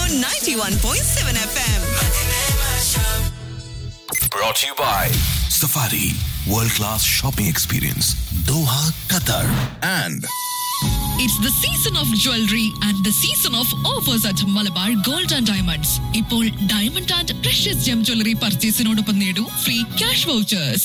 on 91.7 FM. Brought to you by Safari World Class Shopping Experience Doha, Qatar and It's the season of jewelry and the season of offers at Malabar Gold and Diamonds. ഇപ്പോൾ diamond and precious gem jewellery പർച്ചേസിനോടൊപ്പം നേടൂ free cash vouchers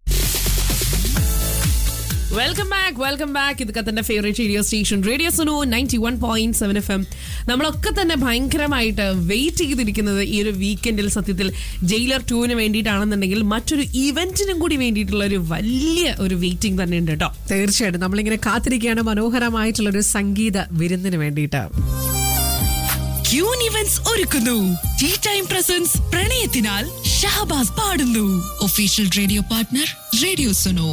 welcome back welcome back ഇത് കത്തന്റെ favourite radio station radio Suno ninety one point seven F M നമ്മളൊക്കെ തന്നെ ഭയങ്കരമായിട്ട് wait ചെയ്തിരിക്കുന്നത് ഈ ഒരു വീക്കെൻഡിൽ സത്യത്തിൽ ജയിലർ ടൂവിന് വേണ്ടിയിട്ടാണെന്നുണ്ടെങ്കിൽ മറ്റൊരു ഇവന്റിനും കൂടി വേണ്ടിയിട്ടുള്ള ഒരു വലിയ ഒരു വെയിറ്റിംഗ് തന്നെ ഉണ്ട് കേട്ടോ തീർച്ചയായിട്ടും നമ്മളിങ്ങനെ കാത്തിരിക്കുകയാണ് മനോഹരമായിട്ടുള്ള ഒരു സംഗീത വിരുന്നിന് വേണ്ടിയിട്ട് ക്യൂൻ ഇവന്റ്സ് ഒരുക്കുന്നു ടീ ടൈം പ്രസൻസ് പ്രണയത്തിനാൽ ഷഹബാസ് പാടുന്നു official radio partner radio Suno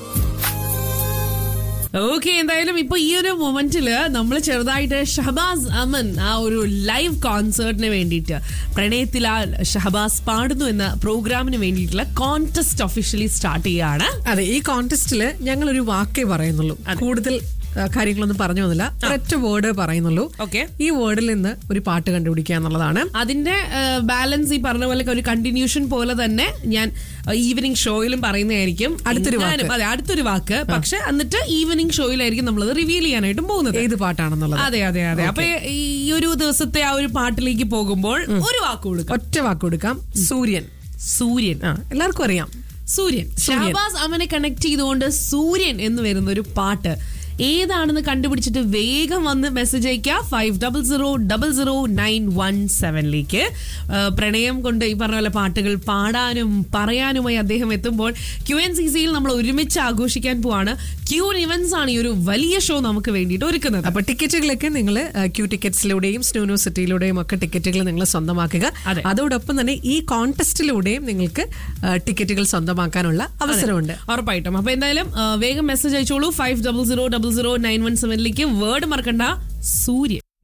okay എന്തായാലും ഇപ്പൊ ഈ ഒരു മൊമെന്റില് നമ്മൾ ചെറുതായിട്ട് ഷഹബാസ് അമൻ ആ ഒരു ലൈവ് കോൺസേർട്ടിന് വേണ്ടിയിട്ട് പ്രണയത്തിലാൽ ഷഹബാസ് പാടുന്നു എന്ന പ്രോഗ്രാമിന് വേണ്ടിയിട്ടുള്ള കോൺടെസ്റ്റ് ഒഫീഷ്യലി സ്റ്റാർട്ട് ചെയ്യാണ് അതെ ഈ കോntestല് ഞങ്ങൾ ഒരു വാക്കേ പറയുന്നുള്ളൂ കൂടുതൽ ആ, കാര്യങ്ങളൊന്നും പറഞ്ഞു വന്നില്ല ഒരൊറ്റ വേർഡ് പറയുന്നുള്ളൂ Okay. ഈ വേർഡിൽ നിന്ന് ഒരു പാട്ട് കണ്ടുപിടിക്കുക എന്നുള്ളതാണ് അതിന്റെ ബാലൻസ് ഈ പറഞ്ഞ പോലെ ഒരു കണ്ടിന്യൂഷൻ പോലെ തന്നെ ഞാൻ ഈവനിങ് ഷോയിലും പറയുന്നതായിരിക്കും അടുത്തൊരു എങ്ങാനും- വാക്ക്. അതെ അടുത്തൊരു വാക്ക് പക്ഷെ എന്നിട്ട് ഈവനിങ് ഷോയിലായിരിക്കും നമ്മളത് റിവീൽ ചെയ്യാനായിട്ടും പോകുന്നത് ഏത് പാട്ടാണെന്നുള്ളത് അതെ അതെ അതെ അപ്പൊ ഈ ഒരു ദിവസത്തെ ആ ഒരു പാട്ടിലേക്ക് പോകുമ്പോൾ ഒരു വാക്ക് കൊടുക്കാം ഒറ്റ വാക്ക് കൊടുക്കാം സൂര്യൻ സൂര്യൻ ആ എല്ലാവർക്കും അറിയാം സൂര്യൻ സൂര്യൻ. ഷഹബാസ് അമനെ കണക്ട് ചെയ്തുകൊണ്ട് സൂര്യൻ എന്ന് വരുന്ന ഒരു പാട്ട് ഏതാണെന്ന് കണ്ടുപിടിച്ചിട്ട് വേഗം വന്ന് മെസ്സേജ് അയക്കുക five double zero double zero nine one സെവനിലേക്ക് പ്രണയം കൊണ്ട് ഈ പറഞ്ഞ പോലെ പാട്ടുകൾ പാടാനും പറയാനുമായി അദ്ദേഹം എത്തുമ്പോൾ ക്യു എൻ സി സിയിൽ നമ്മൾ ഒരുമിച്ച് ആഘോഷിക്കാൻ പോവാണ് ക്യൂ ഇവന്റ്സ് ആണ് ഈ ഒരു വലിയ ഷോ നമുക്ക് വേണ്ടിയിട്ട് ഒരുക്കുന്നത് അപ്പൊ ടിക്കറ്റുകളൊക്കെ നിങ്ങൾ ക്യൂ ടിക്കറ്റ്സിലൂടെയും സ്നൂനോ സിറ്റിയിലൂടെയും ഒക്കെ ടിക്കറ്റുകൾ നിങ്ങൾ സ്വന്തമാക്കുക അതെ. അതോടൊപ്പം തന്നെ ഈ കോൺടെസ്റ്റിലൂടെയും നിങ്ങൾക്ക് ആ, ടിക്കറ്റുകൾ സ്വന്തമാക്കാനുള്ള അവസരമുണ്ട് ഉറപ്പായിട്ടും അപ്പൊ എന്തായാലും ആ, വേഗം മെസ്സേജ് അയച്ചോളൂ five double zero double zero nine one സെവനിലേക്ക് വേർഡ് മറക്കണ്ട സൂര്യൻ